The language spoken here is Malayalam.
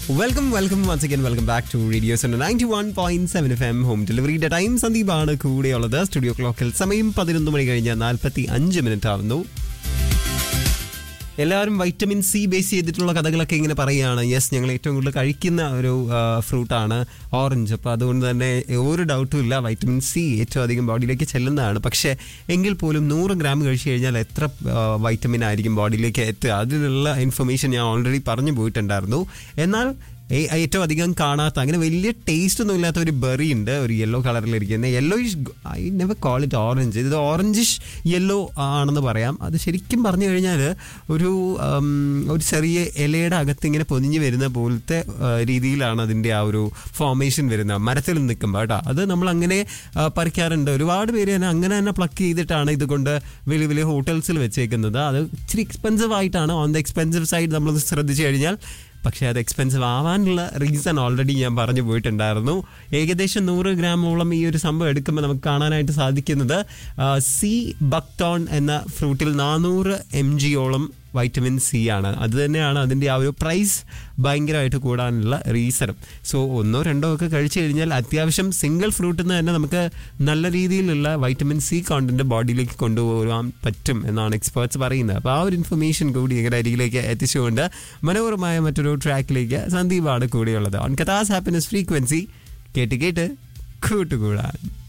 welcome welcome once again welcome back to radio ninety one point seven F M home ഡെലിവറിയുടെ ടൈം സന്ദീപാണ് കൂടെയുള്ളത് സ്റ്റുഡിയോ ക്ലോക്കിൽ സമയം പതിനൊന്ന് മണി കഴിഞ്ഞ് നാൽപ്പത്തി അഞ്ച് മിനിറ്റ് ആവുന്നു എല്ലാവരും വൈറ്റമിൻ സി ബേസ് ചെയ്തിട്ടുള്ള കഥകളൊക്കെ ഇങ്ങനെ പറയുകയാണ് യെസ് ഞങ്ങൾ ഏറ്റവും കൂടുതൽ കഴിക്കുന്ന ഒരു ഫ്രൂട്ടാണ് ഓറഞ്ച് അപ്പോൾ അതുകൊണ്ട് തന്നെ ഒരു ഡൗട്ടും ഇല്ല വൈറ്റമിൻ സി ഏറ്റവും അധികം ബോഡിയിലേക്ക് ചെല്ലുന്നതാണ് പക്ഷേ എങ്കിൽ പോലും നൂറ് ഗ്രാം കഴിച്ചു കഴിഞ്ഞാൽ എത്ര വൈറ്റമിൻ ആയിരിക്കും ബോഡിയിലേക്ക് എത്തുക അതിനുള്ള ഇൻഫർമേഷൻ ഞാൻ ഓൾറെഡി പറഞ്ഞു പോയിട്ടുണ്ടായിരുന്നു എന്നാൽ ഏ- ഏറ്റവും അധികം കാണാത്ത അങ്ങനെ വലിയ ടേസ്റ്റ് ഒന്നും ഇല്ലാത്ത ഒരു ബെറി ഉണ്ട് ഒരു യെല്ലോ കളറിലിരിക്കുന്ന yellowish I never call it orange ഇത് ഓറഞ്ചിഷ് യെല്ലോ ആണെന്ന് പറയാം അത് ശരിക്കും പറഞ്ഞു കഴിഞ്ഞാൽ ഒരു ഉം, ഒരു ചെറിയ ഇലയുടെ അകത്ത് ഇങ്ങനെ പൊതിഞ്ഞ് വരുന്ന പോലത്തെ ആ, രീതിയിലാണ് അതിൻ്റെ ആ ഒരു ഫോർമേഷൻ വരുന്നത് മരത്തിൽ നിൽക്കുമ്പോൾ കേട്ടോ അത് നമ്മൾ അങ്ങനെ ആ, പറിക്കാറുണ്ട് ഒരുപാട് പേര് തന്നെ അങ്ങനെ തന്നെ പ്ലക്ക് ചെയ്തിട്ടാണ് ഇതുകൊണ്ട് വലിയ വലിയ ഹോട്ടൽസിൽ വെച്ചേക്കുന്നത് അത് ഇച്ചിരി എക്സ്പെൻസീവ് ആയിട്ടാണ് ഓൺ ദ എക്സ്പെൻസീവ് സൈഡ് നമ്മൾ ശ്രദ്ധിച്ചു കഴിഞ്ഞാൽ പക്ഷേ അത് എക്സ്പെൻസീവ് ആവാനുള്ള റീസൺ ഓൾറെഡി ഞാൻ പറഞ്ഞു പോയിട്ടുണ്ടായിരുന്നു ഏകദേശം നൂറ് ഗ്രാമോളം ഈ ഒരു സംഭവം എടുക്കുമ്പോൾ നമുക്ക് കാണാനായിട്ട് സാധിക്കുന്നത് ആ, സി ബക്ടോൺ എന്ന ഫ്രൂട്ടിൽ നാനൂറ് എം ജിയോളം വൈറ്റമിൻ സി ആണ് അത് തന്നെയാണ് അതിൻ്റെ ആ ഒരു പ്രൈസ് ഭയങ്കരമായിട്ട് കൂടാനുള്ള റീസണും സോ ഒന്നോ രണ്ടോ ഒക്കെ കഴിച്ചു കഴിഞ്ഞാൽ അത്യാവശ്യം സിംഗിൾ ഫ്രൂട്ടിൽ നിന്ന് തന്നെ നമുക്ക് നല്ല രീതിയിലുള്ള വൈറ്റമിൻ സി കോണ്ടന്റ് ബോഡിയിലേക്ക് കൊണ്ടുപോകാൻ പറ്റും എന്നാണ് എക്സ്പേർട്സ് പറയുന്നത് അപ്പോൾ ആ ഒരു ഇൻഫർമേഷൻ കൂടി നിങ്ങളുടെ അരികിലേക്ക് എത്തിച്ചുകൊണ്ട് മനോഹരമായ മറ്റൊരു ട്രാക്കിലേക്ക് സന്ദീപാണ് കൂടിയുള്ളത് ഓൺ കഥാസ് ഹാപ്പിനെസ് ഫ്രീക്വൻസി കേട്ട് കേട്ട് കൂട്ടുകൂടാൻ